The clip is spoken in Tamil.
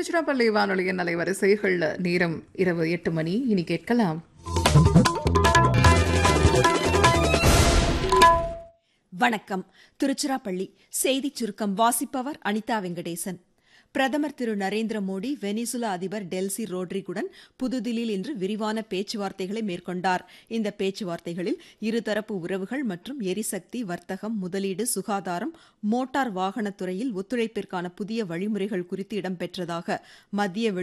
திருச்சிராப்பள்ளி வானொலியின் அலைவரிசைகள் நேரம் இரவு எட்டு மணி இனி கேட்கலாம் வணக்கம் திருச்சிராப்பள்ளி செய்திச் சுருக்கம் வாசிப்பவர் அனிதா வெங்கடேசன் பிரதமர் திரு நரேந்திர மோடி வெனிசுலா அதிபர் டெல்சி ரோட்ரிகுடன் புதுதில்லியில் இன்று விரிவான பேச்சுவார்த்தைகளை மேற்கொண்டார் இந்த பேச்சுவார்த்தைகளில் இருதரப்பு உறவுகள் மற்றும் எரிசக்தி வர்த்தகம் முதலீடு சுகாதாரம் மோட்டார் வாகனத்துறையில் ஒத்துழைப்பிற்கான புதிய வழிமுறைகள் குறித்து இடம்பெற்றதாக மத்திய